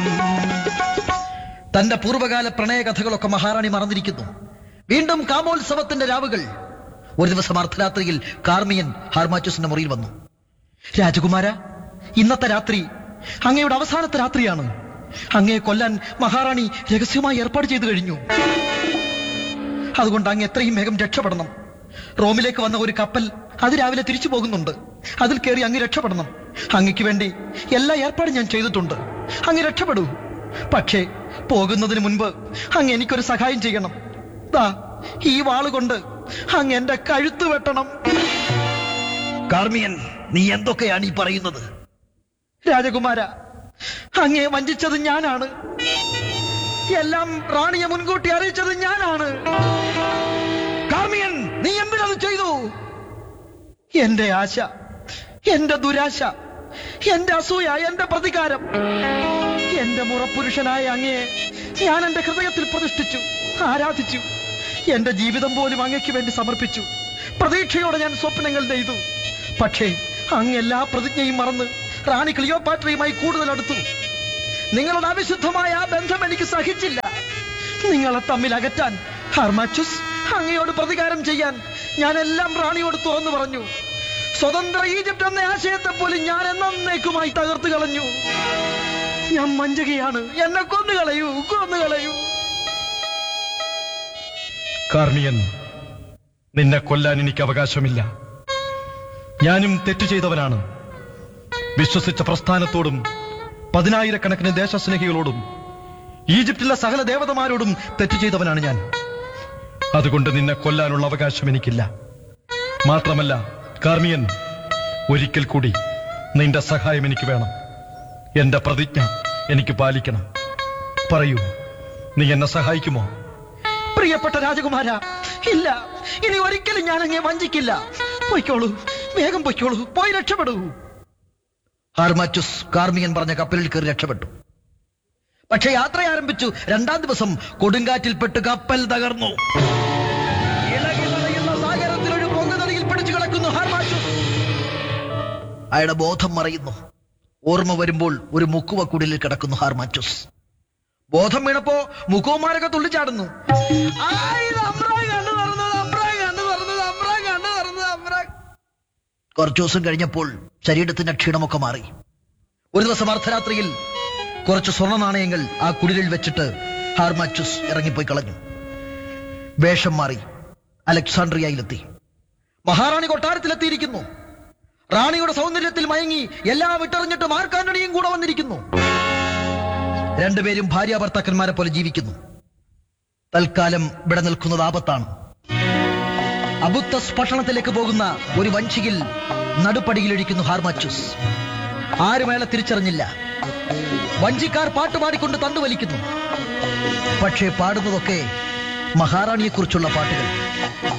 തന്റെ പൂർവ്വകാല പ്രണയകഥകളൊക്കെ മഹാറാണി മറന്നിരിക്കുന്നു വീണ്ടും കാമോത്സവത്തിന്റെ രാവുകൾ ഒരു ദിവസം അർദ്ധരാത്രിയിൽ കാർമിയൻ ഹാർമാച്ചൂസിന്റെ മുറിയിൽ വന്നു രാജകുമാര ഇന്നത്തെ രാത്രി അങ്ങയുടെ അവസാനത്തെ രാത്രിയാണ് അങ്ങയെ കൊല്ലാൻ മഹാറാണി രഹസ്യമായി ഏർപ്പാട് ചെയ്തു കഴിഞ്ഞു അതുകൊണ്ട് അങ്ങ് എത്രയും വേഗം രക്ഷപ്പെടണം റോമിലേക്ക് വന്ന ഒരു കപ്പൽ അത് രാവിലെ തിരിച്ചു പോകുന്നുണ്ട് അതിൽ കയറി അങ്ങ് രക്ഷപ്പെടണം അങ്ങയ്ക്ക് വേണ്ടി എല്ലാ ഏർപ്പാടും ഞാൻ ചെയ്തിട്ടുണ്ട് അങ്ങ് രക്ഷപ്പെടൂ പക്ഷേ പോകുന്നതിന് മുൻപ് അങ്ങ് എനിക്കൊരു സഹായം ചെയ്യണം ദാ ഈ വാളുകൊണ്ട് അങ്ങ് എന്റെ കഴുത്ത് വെട്ടണം കാർമിയൻ നീ എന്തൊക്കെയാണ് ഈ പറയുന്നത് രാജകുമാര അങ്ങയെ വഞ്ചിച്ചത് ഞാനാണ് എല്ലാം റാണിയെ മുൻകൂട്ടി അറിയിച്ചത് ഞാനാണ് കാർമിയൻ നീ എന്തിനത് ചെയ്തു എന്റെ ആശ എന്റെ ദുരാശ എന്റെ അസൂയ എന്റെ പ്രതികാരം എന്റെ മുറപ്പുരുഷനായ അങ്ങയെ ഞാൻ എന്റെ ഹൃദയത്തിൽ പ്രതിഷ്ഠിച്ചു ആരാധിച്ചു എന്റെ ജീവിതം പോലും അങ്ങയ്ക്ക് വേണ്ടി സമർപ്പിച്ചു പ്രതീക്ഷയോടെ ഞാൻ സ്വപ്നങ്ങൾ നെയ്തു പക്ഷേ അങ്ങ് എല്ലാ പ്രതിജ്ഞയും മറന്ന് റാണി ക്ലിയോപാട്രയുമായി കൂടുതൽ അടുത്തു നിങ്ങളുടെ അവിശുദ്ധമായ ആ ബന്ധം എനിക്ക് സഹിച്ചില്ല നിങ്ങളെ തമ്മിൽ അകറ്റാൻ ഹർമാച്ചുസ് അങ്ങയോട് പ്രതികാരം ചെയ്യാൻ ഞാൻ എല്ലാം റാണിയോട് തുറന്നു പറഞ്ഞു സ്വതന്ത്ര ഈജിപ്റ്റ് എന്ന ആശയത്തെ പോലും ഞാൻ എന്നേക്കുമായി തകർത്തു കളഞ്ഞു ഞാൻ മഞ്ചകയാണ് എന്നെ കൊന്നുകളയൂ കൊന്നുകളയൂ കാർമിയൻ നിന്നെ കൊല്ലാൻ എനിക്ക് അവകാശമില്ല ഞാനും തെറ്റ് ചെയ്തവനാണ് വിശ്വസിച്ച പ്രസ്ഥാനത്തോടും പതിനായിരക്കണക്കിന് ദേശസ്നേഹികളോടും ഈജിപ്തിലെ സകല ദേവതമാരോടും തെറ്റ് ചെയ്തവനാണ് ഞാൻ അതുകൊണ്ട് നിന്നെ കൊല്ലാനുള്ള അവകാശം എനിക്കില്ല മാത്രമല്ല കാർമിയൻ ഒരിക്കൽ കൂടി നിന്റെ സഹായം എനിക്ക് വേണം എന്റെ പ്രതിജ്ഞ എനിക്ക് പാലിക്കണം പറയൂ നീ എന്നെ സഹായിക്കുമോ പ്രിയപ്പെട്ട രാജകുമാര ഇല്ല ഇനി ഒരിക്കലും ഞാൻ അങ്ങേ വഞ്ചിക്കില്ല പൊയ്ക്കോളൂ വേഗം പൊയ്ക്കോളൂ പോയി രക്ഷപ്പെടൂ ഹാർമാച്ചുസ് കാർമിയൻ പറഞ്ഞ കപ്പലിൽ കയറി രക്ഷപ്പെട്ടു പക്ഷെ യാത്ര ആരംഭിച്ചു രണ്ടാം ദിവസം കൊടുങ്കാറ്റിൽപ്പെട്ട് കപ്പൽ തകർന്നു ഇളകി മറിയുന്ന സാഗരത്തിൽ ഒരു പൊങ്ങുതടിയിൽ പിടിച്ചു കിടക്കുന്നു ഹാർമാച്ചുസ് അയാളുടെ ബോധം മറയുന്നു ഓർമ്മ വരുമ്പോൾ ഒരു മുക്കുവ കുടിലിൽ കിടക്കുന്നു ഹാർമാച്ചുസ് ബോധം വീണപ്പോ മുഖവുമാരൊക്കെ തുള്ളിച്ചാടുന്നു ആയ്, ഇത് അമ്രാൻ കണ്ണു തുറന്നത്, അമ്രാൻ കണ്ണു തുറന്നത്, അമ്രാൻ കണ്ണു തുറന്നത്, അമ്രാൻ. കുറച്ചു ദിവസം കഴിഞ്ഞപ്പോൾ ശരീരത്തിന്റെ ക്ഷീണമൊക്കെ മാറി ഒരു ദിവസം അർദ്ധരാത്രിയിൽ കുറച്ച് സ്വർണ്ണ നാണയങ്ങൾ ആ കുടിലിൽ വെച്ചിട്ട് ഹാർമാച്ചുസ് ഇറങ്ങിപ്പോയി കളഞ്ഞു വേഷം മാറി അലക്സാണ്ട്രിയയിലെത്തി മഹാറാണി കൊട്ടാരത്തിലെത്തിയിരിക്കുന്നു റാണിയുടെ സൗന്ദര്യത്തിൽ മയങ്ങി എല്ലാം വിട്ടെറിഞ്ഞിട്ട് മാർക്കാന്റണിയും കൂടെ വന്നിരിക്കുന്നു രണ്ടുപേരും ഭാര്യ ഭർത്താക്കന്മാരെ പോലെ ജീവിക്കുന്നു തൽക്കാലം ഇവിടെ നിൽക്കുന്നത് ആപത്താണ് അബുത്തസ് പട്ടണത്തിലേക്ക് പോകുന്ന ഒരു വഞ്ചിയിൽ നടുപ്പടിയിലിരിക്കുന്നു ഹാർമാച്ചുസ് ആരും അയാളെ തിരിച്ചറിഞ്ഞില്ല വഞ്ചിക്കാർ പാട്ടുപാടിക്കൊണ്ട് തണ്ടുവലിക്കുന്നു പക്ഷേ പാടുന്നതൊക്കെ മഹാറാണിയെക്കുറിച്ചുള്ള പാട്ടുകൾ